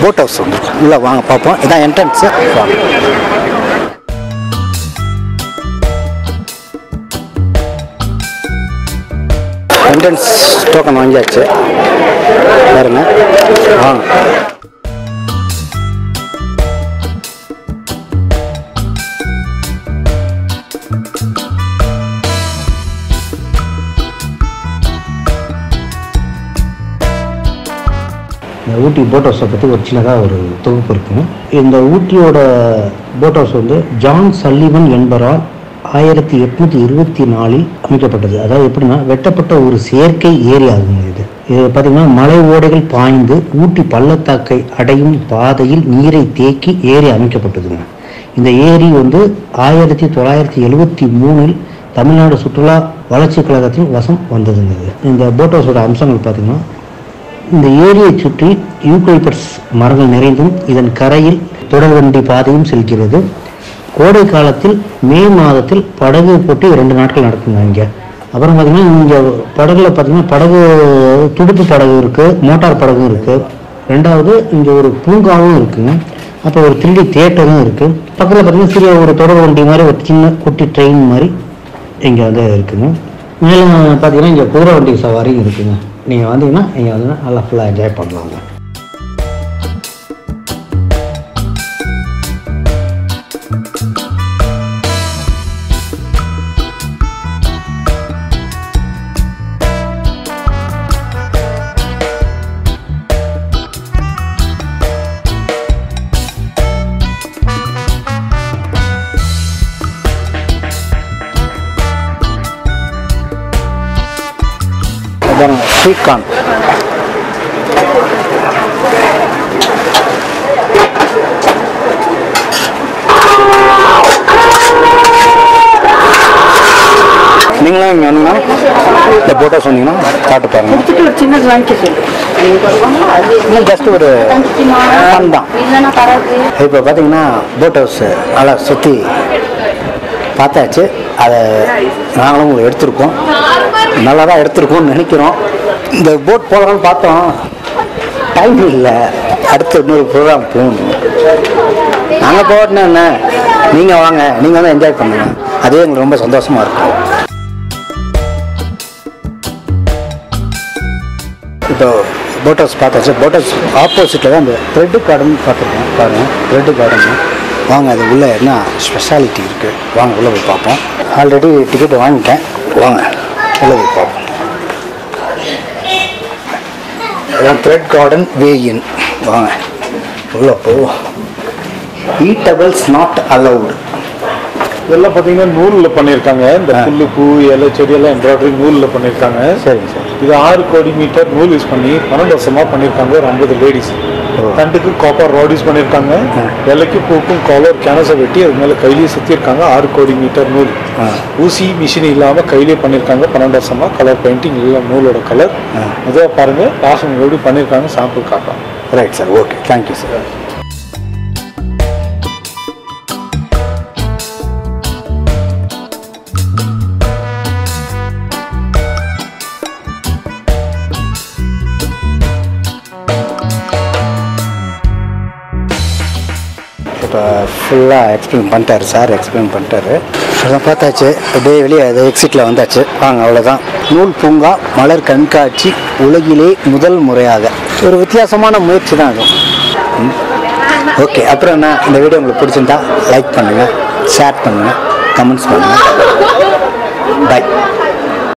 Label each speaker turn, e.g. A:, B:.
A: boat house வந்து உள்ளே வாங்க பார்ப்போம் இதான் என்ட்ரன்ஸு வாங்க என்ட்ரன்ஸ் டோக்கன் வாங்கியாச்சு பாருங்க வாங்க இந்த ஊட்டி போட் ஹவுஸை பற்றி ஒரு சின்னதாக ஒரு தொகுப்பு இருக்குங்க இந்த ஊட்டியோட போட் ஹவுஸ் வந்து ஜான் சல்லிவன் என்பவரால் ஆயிரத்தி எட்நூற்றி இருபத்தி நாலில் அமைக்கப்பட்டது அதாவது எப்படின்னா வெட்டப்பட்ட ஒரு செயற்கை ஏரி ஆகுங்க இது இது பார்த்தீங்கன்னா மலை ஓடைகள் பாய்ந்து ஊட்டி பள்ளத்தாக்கை அடையும் பாதையில் நீரை தேக்கி ஏரி அமைக்கப்பட்டதுங்க இந்த ஏரி வந்து ஆயிரத்தி தொள்ளாயிரத்தி எழுபத்தி மூணில் தமிழ்நாடு சுற்றுலா வளர்ச்சிக் கழகத்தின் வசம் வந்ததுங்க இது இந்த போட் ஹவுஸோட அம்சங்கள் பார்த்தீங்கன்னா இந்த ஏரியை சுற்றி யூக்கலிப்டஸ் மரங்கள் நிறைந்தும் இதன் கரையில் தொடர்வண்டி பாதையும் செல்கிறது கோடை காலத்தில் மே மாதத்தில் படகு போட்டி ரெண்டு நாட்கள் நடக்குங்க இங்கே அப்புறம் பார்த்தீங்கன்னா இங்கே படகுல பார்த்தீங்கன்னா படகு துடுப்பு படகு இருக்குது மோட்டார் படகும் இருக்குது ரெண்டாவது இங்கே ஒரு பூங்காவும் இருக்குங்க அப்போ ஒரு த்ரீ தியேட்டரும் இருக்குது பக்கத்தில் பார்த்தீங்கன்னா சிறிய ஒரு தொடர் வண்டி மாதிரி ஒரு சின்ன குட்டி ட்ரெயின் மாதிரி இங்கே வந்து இருக்குங்க மேலும் பார்த்தீங்கன்னா இங்கே குதிரை வண்டி சவாரியும் இருக்குங்க நீங்கள் வந்தீங்கன்னா இங்கே வந்து நல்லா ஃபுல்லாக என்ஜாய் பண்ணலாங்க அதான் ஸ்வீட் கார்ன் நீங்களும் இங்கே வந்தீங்கன்னா இந்த போட்டோ சொன்னீங்கன்னா காட்டு பாருங்க
B: ஒரு சின்னது வாங்கிக்க சொல்லு
A: இன்னும் ஜஸ்ட் ஒரு ஃபன் தான்
B: இல்லைன்னா பரவாயில்ல
A: இப்போ பார்த்தீங்கன்னா போட் ஹவுஸ் நல்லா சுற்றி பார்த்தாச்சு அதை நாங்களும் உங்களுக்கு எடுத்திருக்கோம் நல்லா தான் எடுத்திருக்கோம்னு நினைக்கிறோம் இந்த போட் போகலான்னு பார்த்தோம் டைம் இல்லை அடுத்த இன்னொரு ப்ரோக்ராம் போகணும் நாங்கள் போகணுன்னா என்ன நீங்கள் வாங்க நீங்கள் வந்து என்ஜாய் பண்ணுங்க அதே எங்களுக்கு ரொம்ப சந்தோஷமாக இருக்கும் இப்போ போட் ஹவுஸ் பார்த்தாச்சு போட் ஹவுஸ் ஆப்போசிட்டில் தான் இந்த த்ரெட்டு கார்டன் பார்த்துருக்கோம் பாருங்கள் த்ரெட்டு கார்டன் வாங்க அது உள்ளே என்ன ஸ்பெஷாலிட்டி இருக்குது வாங்க உள்ளே போய் பார்ப்போம் ஆல்ரெடி டிக்கெட் வாங்கிட்டேன் வாங்க உள்ளே போய் பார்ப்போம் அதான் த்ரெட் கார்டன் வே இன் வாங்க உள்ளே போ ஈட்டபிள்ஸ் நாட் அலவுடு
C: இதெல்லாம் பார்த்தீங்கன்னா நூலில் பண்ணியிருக்காங்க இந்த புல்லு பூ இலை செடி எல்லாம் எம்ப்ராய்டரி நூலில் பண்ணியிருக்காங்க
A: சரிங்க சார்
C: இது ஆறு கோடி மீட்டர் நூல் யூஸ் பண்ணி பன்னெண்டு வருஷமாக பண்ணியிருக்காங்க ஒரு ஐம்பது லேடிஸ் தண்டுக்கு காப்பர் ராட் யூஸ் பண்ணியிருக்காங்க இலைக்கு பூக்கும் காலர் கேனஸை வெட்டி அது மேலே கையிலேயே சுற்றிருக்காங்க ஆறு கோடி மீட்டர் நூல் ஊசி மிஷின் இல்லாமல் கையிலேயே பண்ணியிருக்காங்க பன்னெண்டு வருஷமாக கலர் பெயிண்டிங் இல்லை நூலோட கலர் இதை பாருங்கள் பாசம் எப்படி பண்ணியிருக்காங்க சாம்பிள் காட்டலாம்
A: right sir okay thank you sir இப்போ ஃபுல்லாக எக்ஸ்பிளைன் பண்ணிட்டாரு சார் எக்ஸ்பிளைன் பண்ணிட்டாரு அதான் பார்த்தாச்சு அப்படியே வெளியே அது எக்ஸிட்டில் வந்தாச்சு வாங்க அவ்வளோதான் நூல் பூங்கா மலர் கண்காட்சி உலகிலே முதல் முறையாக ஒரு வித்தியாசமான முயற்சி தான் அது ஓகே அப்புறம் என்ன இந்த வீடியோ உங்களுக்கு பிடிச்சிருந்தா லைக் பண்ணுங்கள் ஷேர் பண்ணுங்கள் கமெண்ட்ஸ் பண்ணுங்கள் பை